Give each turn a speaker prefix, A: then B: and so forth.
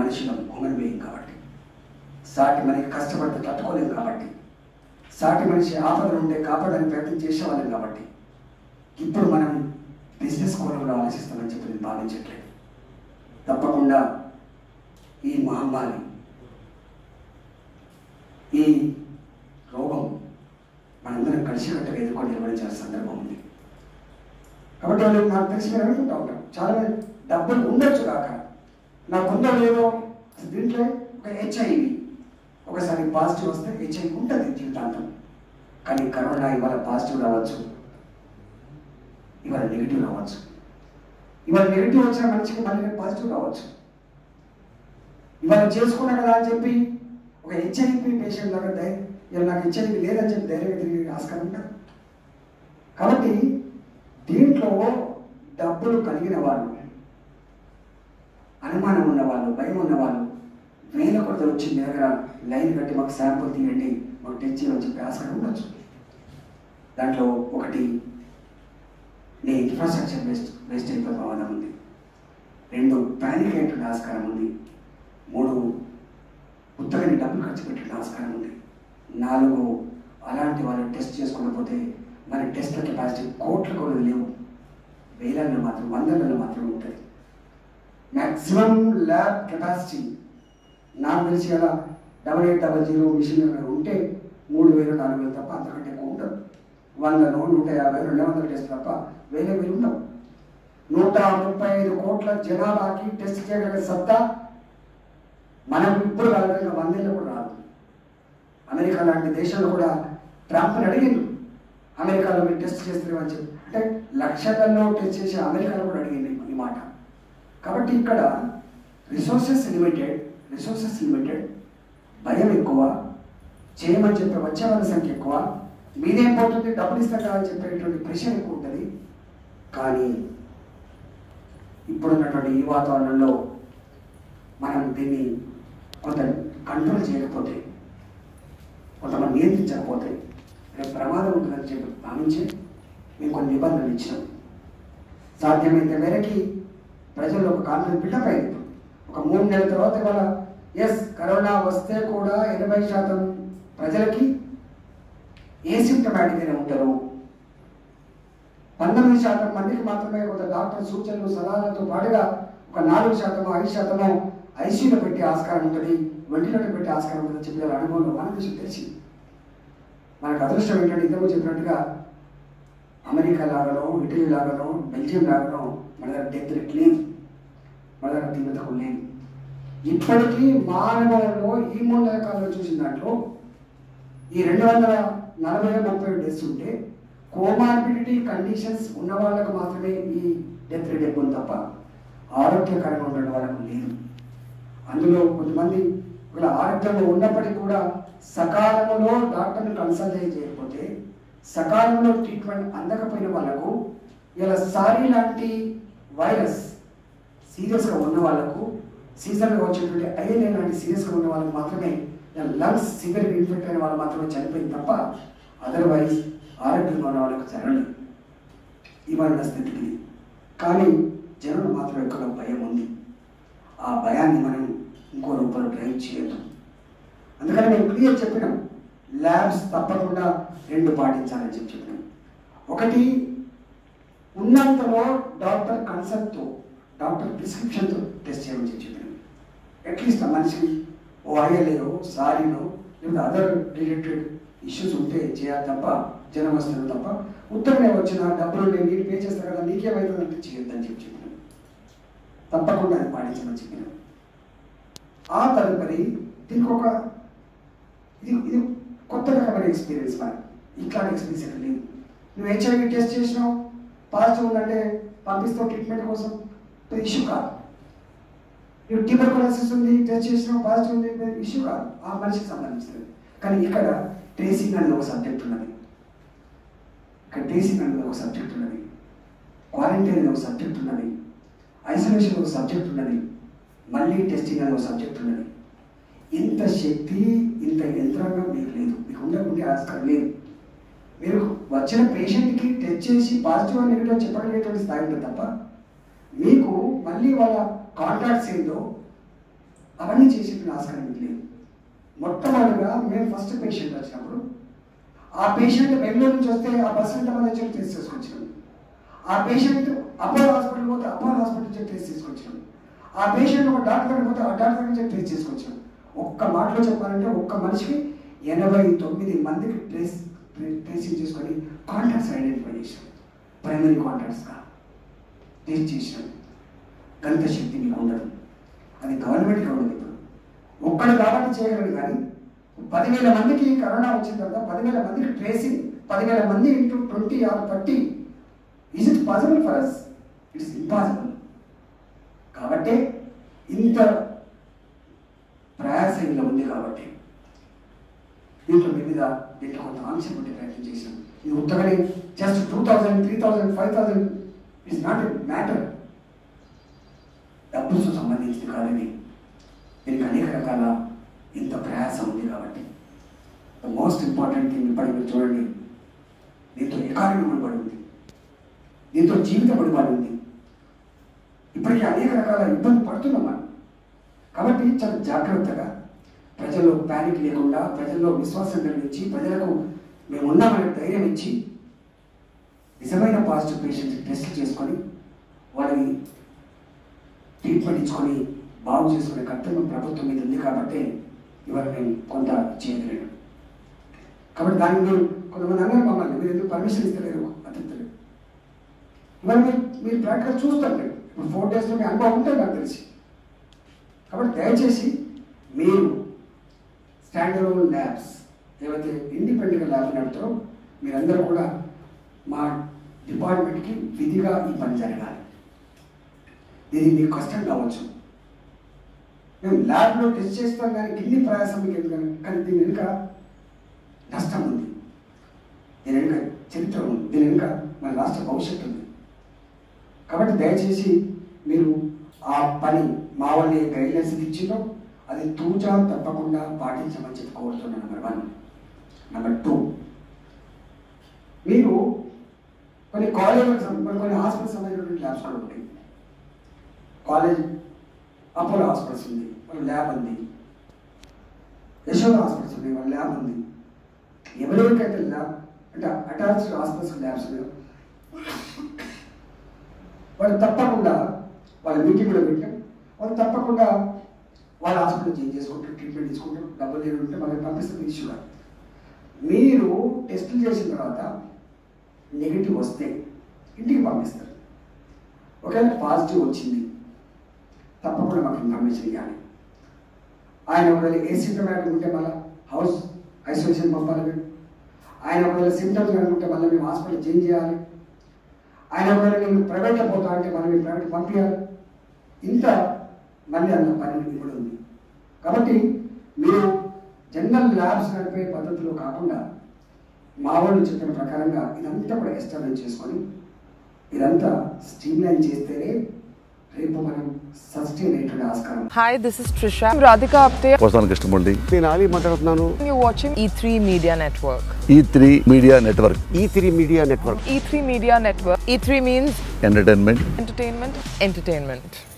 A: మనుషులం human being కాబట్టి సాటి మనకి కష్టపడితే తట్టుకోలేం కాబట్టి సాటి మనిషి ఆపదలు ఉంటే కాపాడని ప్రయత్నం చేసేవాళ్ళం కాబట్టి ఇప్పుడు మనం బిజినెస్ కోణంలో ఆలోచిస్తామని చెప్పి నేను భావించట్లేదు తప్పకుండా ఈ మహమ్మారి ఈ రోగం మనందరం కలిసికట్టుగా ఎదుర్కొని నిలబడించాల్సిన సందర్భం ఉంది కాబట్టి వాళ్ళు నాకు తెలిసి మీరు అనుకుంటా ఉంటాం చాలా మంది డబ్బులు ఉండొచ్చు కాక నాకు ఉందో లేదో అసలు దీంట్లో ఒక హెచ్ఐవి ఒకసారి పాజిటివ్ వస్తే హెచ్ఐవి ఉంటుంది జీవితాంతం కానీ కరోనా ఇవాళ పాజిటివ్ రావచ్చు ఇవాళ నెగిటివ్ రావచ్చు ఇవాళ నెగిటివ్ వచ్చిన మనిషికి మళ్ళీ పాజిటివ్ రావచ్చు ఇవాళ చేసుకున్నా కదా అని చెప్పి ఒక హెచ్ఐవి పేషెంట్ లాగా ధై ఇలా నాకు హెచ్ఐవి లేదని చెప్పి ధైర్యంగా తిరిగి ఆస్కారం ఉంటుంది కాబట్టి దీంట్లో డబ్బులు కలిగిన వాళ్ళు అనుమానం ఉన్నవాళ్ళు భయం ఉన్నవాళ్ళు వేల కొలతలు వచ్చి మీ దగ్గర లైన్ కట్టి మాకు శాంపుల్ తీయండి మాకు టెస్ట్ చేయమని చెప్పి ఆస్కారం ఉండొచ్చు దాంట్లో ఒకటి నీ ఇన్ఫ్రాస్ట్రక్చర్ వేస్ట్ వేస్ట్ అయిపోయే ప్రమాదం ఉంది రెండు ప్యానిక్ అయ్యేటువంటి ఆస్కారం ఉంది మూడు ఉత్తగని డబ్బులు ఖర్చు పెట్టే ఆస్కారం ఉంది నాలుగు అలాంటి వాళ్ళు టెస్ట్ చేసుకోకపోతే మన టెస్ట్ల కెపాసిటీ కోట్ల కూడా లేవు వేలల్లో మాత్రం వందలలో మాత్రం ఉంటుంది మ్యాక్సిమం ల్యాబ్ కెపాసిటీ నాకు తెలిసి అలా double eight double zero machine ఉంటే మూడు వేలు నాలుగు వేలు తప్ప అంతకంటే ఎక్కువ ఉండదు వందలు నూట యాభై రెండు వందల టెస్ట్ తప్ప వేలే వేలు ఉండవు నూట ముప్పై ఐదు కోట్ల జనాభాకి టెస్ట్ చేయగలిగే సత్తా మనం ఇప్పుడు కాదు వందేళ్ళు కూడా రాదు అమెరికా లాంటి దేశంలో కూడా ట్రంప్ని అడిగిండు అమెరికాలో మీరు టెస్ట్ చేస్తున్నామని చెప్పి అంటే లక్షలలో టెస్ట్ చేసి అమెరికాలో కూడా అడిగింది ఈ మాట కాబట్టి ఇక్కడ రిసోర్సెస్ లిమిటెడ్ రిసోర్సెస్ లిమిటెడ్ భయం ఎక్కువ చేయమని చెప్పే వచ్చే వాళ్ళ సంఖ్య ఎక్కువ మీదేం పోతుంది డబ్బులు ఇస్తాం కదా అని చెప్పేటువంటి ప్రెషర్ ఎక్కువ ఉంటుంది కానీ ఇప్పుడున్నటువంటి ఈ వాతావరణంలో మనం దీన్ని కొంత కంట్రోల్ చేయకపోతే కొంతమంది నియంత్రించకపోతే రేపు ప్రమాదం ఉంటుందని చెప్పి భావించి మేము కొన్ని నిబంధనలు ఇచ్చినాం సాధ్యమైనంత మేరకి ప్రజల్లో ఒక కాన్ఫిడెన్స్ బిల్డప్ అయింది ఒక మూడు నెలల తర్వాత ఇవాళ ఎస్ కరోనా వస్తే కూడా ఎనభై శాతం ప్రజలకి ఏసిమ్టమాటిక్గానే ఉంటారు పంతొమ్మిది శాతం మందికి మాత్రమే కొంత డాక్టర్ సూచనలు సలహాలతో పాటుగా ఒక నాలుగు శాతం ఐదు శాతము ఐసీయూలో పెట్టే ఆస్కారం ఉంటుంది వెంటిలేటర్ పెట్టే ఆస్కారం ఉంటుందని చెప్పి వాళ్ళ అనుభవంలో మన దేశం తెలిసి మనకు అదృష్టం ఏంటంటే ఇంతకు చెప్పినట్టుగా అమెరికా లాగానో ఇటలీ లాగానో బెల్జియం లాగానో మన దగ్గర డెత్ రేట్ లేదు మన దగ్గర తీవ్రతకు లేదు ఇప్పటికీ మానవులలో ఈ మూడు రకాల్లో చూసిన దాంట్లో ఈ రెండు వందల నలభై ముప్పై డెత్స్ ఉంటే కోమార్బిడిటీ కండిషన్స్ ఉన్న వాళ్ళకు మాత్రమే ఈ డెత్ రేట్ ఎక్కువ ఉంది తప్ప ఆరోగ్యకరంగా ఉన్న వాళ్ళకు లేదు అందులో కొంతమంది ఒకవేళ ఆరోగ్యంలో ఉన్నప్పటికీ కూడా సకాలంలో డాక్టర్ని కన్సల్ట్ చేయకపోతే సకాలంలో ట్రీట్మెంట్ అందకపోయిన వాళ్ళకు ఇలా సారీ లాంటి వైరస్ సీరియస్గా ఉన్న వాళ్ళకు సీజన్గా వచ్చేటువంటి ఐఎల్ఏ లాంటి సీరియస్గా ఉన్న వాళ్ళకి మాత్రమే లంగ్స్ సివియర్ ఇన్ఫెక్ట్ అయిన వాళ్ళు మాత్రమే చనిపోయింది తప్ప అదర్వైజ్ ఆరోగ్యంగా ఉన్న వాళ్ళకి జరగలేదు ఇవాళ స్థితికి కానీ జనం మాత్రం ఎక్కడ భయం ఉంది ఆ భయాన్ని మనం ఇంకో రూపంలో డ్రైవ్ చేయొద్దు అందుకని నేను క్లియర్ చెప్పినాం ల్యాబ్స్ తప్పకుండా రెండు పాటించాలని చెప్పి చెప్పినాం ఒకటి ఉన్నంతలో డాక్టర్ కన్సల్ట్తో డాక్టర్ ప్రిస్క్రిప్షన్తో టెస్ట్ చేయమని చెప్పి చెప్పినాం అట్లీస్ట్ ఆ మనిషికి ఓ ఐఎల్ఏలో సారీలో లేదా అదర్ రిలేటెడ్ ఇష్యూస్ ఉంటే చేయాలి తప్ప జనం వస్తున్నారు తప్ప ఉత్తరమే వచ్చిన డబ్బులు నేను నీకు పే చేస్తా కదా నీకేమవుతుందంటే చేయొద్దని చెప్పి చెప్పినాం తప్పకుండా అది పాటించమని చెప్పినాం ఆ తదుపరి దీనికి ఒక ఇది ఇది కొత్త రకమైన ఎక్స్పీరియన్స్ మరి ఇట్లాంటి ఎక్స్పీరియన్స్ ఎక్కడ లేదు నువ్వు హెచ్ఐవి టెస్ట్ చేసినావు పాజిటివ్ ఉందంటే పంపిస్తావు ట్రీట్మెంట్ కోసం ఇష్యూ కాదు నువ్వు ట్యూబర్కులోసిస్ ఉంది టెస్ట్ చేసినావు పాజిటివ్ ఉంది ఇష్యూ కాదు ఆ మనిషికి సంబంధించినది కానీ ఇక్కడ ట్రేసింగ్ అనేది ఒక సబ్జెక్ట్ ఉన్నది ఇక్కడ ట్రేసింగ్ అనేది ఒక సబ్జెక్ట్ ఉన్నది క్వారంటైన్ అనేది ఒక సబ్జెక్ట్ ఉన్నది ఐసోలేషన్ ఒక సబ్జెక్ట్ ఉన్నది మళ్ళీ టెస్టింగ్ అనే ఒక సబ్జెక్ట్ ఉన్నది ఇంత శక్తి ఇంత యంత్రాంగం మీకు లేదు మీకు ఉండకుండే ఆస్కారం లేదు మీరు వచ్చిన పేషెంట్కి టెస్ట్ చేసి పాజిటివ్ అని నెగిటివ్ చెప్పగలిగేటువంటి స్థాయి ఉంటుంది తప్ప మీకు మళ్ళీ వాళ్ళ కాంటాక్ట్స్ ఏందో అవన్నీ చేసేటువంటి ఆస్కారం మీకు లేదు మొట్టమొదటిగా మేము ఫస్ట్ పేషెంట్ వచ్చినప్పుడు ఆ పేషెంట్ బెంగళూరు నుంచి వస్తే ఆ బస్ ఎంతమంది వచ్చి టెస్ట్ చేసుకొచ్చాం ఆ పేషెంట్ అపోలో హాస్పిటల్ పోతే అపోలో హాస్పిటల్ నుంచి టెస్ట్ చేసుకొచ్చాం ఆ పేషెంట్ ఒక డాక్టర్ దగ్గర పోతే ఆ డాక్టర్ నుంచి టెస్ట్ చేసుకొచ్చాం ఒక్క మాటలో చెప్పాలంటే ఒక్క మనిషికి ఎనభై తొమ్మిది మందికి ట్రేస్ ట్రేసింగ్ చేసుకొని కాంటాక్ట్స్ ఐడెంటిఫై చేశాం ప్రైమరీ కాంటాక్ట్స్గా టెస్ట్ చేశాం గంత శక్తి మీకు ఉండదు అది గవర్నమెంట్కి ఉండదు ఇప్పుడు ఒక్కడు కాబట్టి చేయగలడు కానీ పదివేల మందికి కరోనా వచ్చిన తర్వాత పదివేల మందికి ట్రేసింగ్ పదివేల మంది into twenty or thirty is it possible for us it is impossible కాబట్టి ఇంత ప్రయాస ఇలా ఉంది కాబట్టి దీంట్లో మీ మీద దీంట్లో కొంత ఆంక్షలు పెట్టే ప్రయత్నం చేశాం ఇది ఉత్తగానే just two thousand three thousand five thousand it's not a matter డబ్బుతో సంబంధించింది కాదని దీనికి అనేక రకాల ఇంత ప్రయాసం ఉంది కాబట్టి ద మోస్ట్ ఇంపార్టెంట్ థింగ్ ఇప్పటికి మీరు చూడండి దీంతో ఎకానమీ ముడిపడి ఉంది దీంతో జీవిత ముడిపడి ఉంది ఇప్పటికీ అనేక రకాల ఇబ్బంది పడుతున్నాం మనం కాబట్టి చాలా జాగ్రత్తగా ప్రజల్లో ప్యానిక్ లేకుండా ప్రజల్లో విశ్వాసం కలిగించి ప్రజలకు మేము ఉన్నామనే ధైర్యం ఇచ్చి నిజమైన పాజిటివ్ పేషెంట్స్ టెస్ట్ చేసుకొని వాళ్ళని ట్రీట్మెంట్ ఇచ్చుకొని బాగు చేసుకునే కర్తవ్యం ప్రభుత్వం మీద ఉంది కాబట్టి ఇవాళ మేము కొంత చేయగలిగాం కాబట్టి దానికి మీరు కొంతమంది అన్నారు మమ్మల్ని మీరు ఎందుకు పర్మిషన్ ఇస్తలేరు అతిథులు ఇవాళ మీరు మీరు ప్రాక్టికల్ చూస్తారు మీరు ఇప్పుడు ఫోర్ డేస్లో మీ అనుభవం ఉంటుంది నాకు తెలిసి కాబట్టి దయచేసి మీరు స్టాండ్ అలోన్ ల్యాబ్స్ ఏవైతే ఇండిపెండెంట్ ల్యాబ్ నడుపుతారో మీరందరూ కూడా మా డిపార్ట్మెంట్కి విధిగా ఈ పని జరగాలి ఇది మీకు కష్టం కావచ్చు మేము ల్యాబ్లో టెస్ట్ చేస్తాం కానీ కిడ్నీ ప్రయాసం మీకు ఎందుకని కానీ దీని వెనుక నష్టం ఉంది దీని వెనుక చరిత్ర ఉంది దీని వెనుక మన రాష్ట్ర భవిష్యత్తు ఉంది కాబట్టి దయచేసి మీరు ఆ పని మా వాళ్ళని గైడ్లైన్స్ ఇచ్చిందో అది తూచా తప్పకుండా పాటించమని చెప్పి కోరుతున్నాను నెంబర్ వన్ నెంబర్ టూ మీరు కొన్ని కాలేజీలకు సంబంధించిన కొన్ని హాస్పిటల్ సంబంధించినటువంటి ల్యాబ్స్ కూడా ఉంటాయి కాలేజ్ అపోలో హాస్పిటల్స్ ఉంది వాళ్ళ ల్యాబ్ ఉంది యశోద హాస్పిటల్స్ ఉంది వాళ్ళ ల్యాబ్ ఉంది ఎవరెవరికైతే ల్యాబ్ అంటే అటాచ్డ్ హాస్పిటల్స్ ల్యాబ్స్ ఉన్నాయో వాళ్ళు తప్పకుండా వాళ్ళ మీటింగ్ కూడా పెట్టాం వాళ్ళు తప్పకుండా వాళ్ళ హాస్పిటల్ చేంజ్ చేసుకుంటారు ట్రీట్మెంట్ తీసుకుంటారు డబ్బులు లేని ఉంటే మనకి పంపిస్తుంది ఇష్యూగా మీరు టెస్టులు చేసిన తర్వాత నెగిటివ్ వస్తే ఇంటికి పంపిస్తారు ఒకవేళ పాజిటివ్ వచ్చింది తప్పకుండా మాకు ఇన్ఫర్మేషన్ ఇవ్వాలి ఆయన ఒకవేళ ఏ సిమ్టమాటిక్ ఉంటే మళ్ళీ హౌస్ ఐసోలేషన్ పంపాలి మేము ఆయన ఒకవేళ సిమ్టమ్స్ కనుకుంటే మళ్ళీ మేము హాస్పిటల్ చేంజ్ చేయాలి ఆయన ఒకవేళ నేను ప్రైవేట్లో పోతా అంటే మనం ఈ ప్రైవేట్ పంపించాలి ఇంత మళ్ళీ అన్న పని ఇప్పుడు ఉంది కాబట్టి మీరు జనరల్ ల్యాబ్స్ నడిపే పద్ధతిలో కాకుండా మా వాళ్ళు చెప్పిన ప్రకారంగా ఇదంతా కూడా ఎస్టాబ్లిష్ చేసుకొని ఇదంతా స్ట్రీమ్లైన్ చేస్తేనే రేపు మనం సస్టైన్ అయ్యేటువంటి ఆస్కారం
B: Hi, this is Trisha. I'm Radhika Apte.
C: వస్తాను కృష్ణమూర్తి
D: నేను ఆలీ మాట్లాడుతున్నాను
B: You're watching E3 Media Network.
C: E three Media Network
D: E three Media Network
B: E3 Media Network. E3 means
C: entertainment
B: entertainment, entertainment.